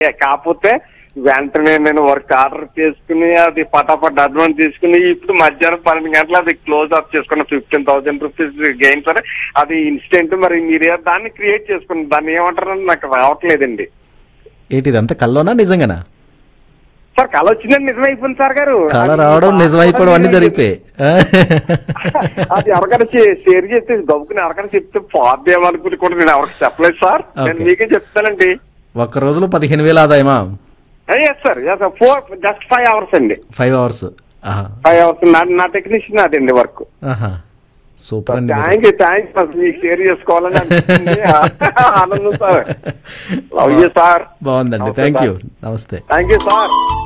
కాకపోతే వెంటనే నేను వర్క్ ఆర్డర్ చేసుకుని అది పటాపట్ అడ్వాన్స్ తీసుకుని ఇప్పుడు మధ్యాహ్నం పన్నెండు గంటలు అది క్లోజ్ అప్ చేసుకున్న ఫిఫ్టీన్ థౌసండ్ రూపీస్ గెయిన్ సరే అది ఇన్స్టెంట్ మరి మీరు దాన్ని క్రియేట్ చేసుకుని దాన్ని ఏమంటారని నాకు రావట్లేదండి ఏంటి ఇదంతా కల్లోనా నిజంగానా సార్ కళ వచ్చిందని నిజమైపోయింది సార్ గారు కళ అది రావడం నిజమైపోవడం అన్ని జరిగిపోయాయి అది ఎవరికైనా చే- షేర్ చేస్తే గబుకుని ఎవరికైనా చెప్తే పోద్దేమనుకుని కూడా నేను ఎవరికి చెప్పలేదు సార్ నేను Okay. మీకే చెప్తానండి ఒక్క రోజులో పదిహేను వేల ఆదాయమా yes sir yes for just five hours అండి ఫైవ్ అవర్స్ ఆహా ఫైవ్ అవర్స్ నా నా టెక్నీషియన్ అదండి వర్క్ ఆహా సూపర్ అండి మీరు. థ్యాంక్ యూ థ్యాంక్ యూ మీకు షేర్ చేసుకోవాలని అనిపిస్తుంది ఆనందం సార్ లవ్ యూ సార్ బాగుందండి నమస్తే థ్యాంక్ యూ సార్. నమస్తే థ్యాంక్ యూ సార్